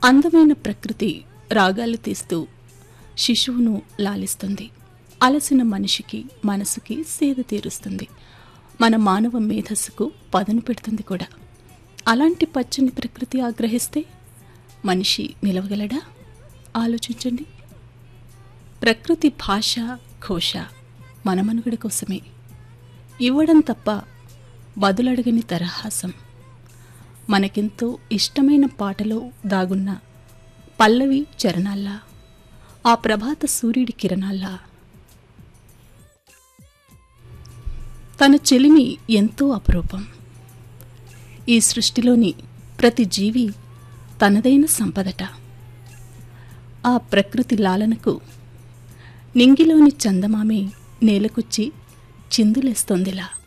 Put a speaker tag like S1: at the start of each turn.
S1: అందమైన ప్రకృతి రాగాలు తీస్తూ శిశువును లాలిస్తుంది అలసిన మనిషికి మనసుకి సేద తీరుస్తుంది మన మానవ మేధస్సుకు పదను పెడుతుంది కూడా అలాంటి పచ్చని ప్రకృతి ఆగ్రహిస్తే మనిషి నిలవగలడా ఆలోచించండి ప్రకృతి భాష ఘోష మన మనుగడ కోసమే ఇవ్వడం తప్ప బదులడగని తరహాసం మనకెంతో ఇష్టమైన పాటలో దాగున్న పల్లవి చరణాల్లా ఆ ప్రభాత సూర్యుడి కిరణాల్లా తన చెలిమి ఎంతో అపరూపం ఈ సృష్టిలోని ప్రతి జీవి తనదైన సంపదట ఆ ప్రకృతి లాలనకు నింగిలోని చందమామే నేలకొచ్చి చిందులేస్తోందిలా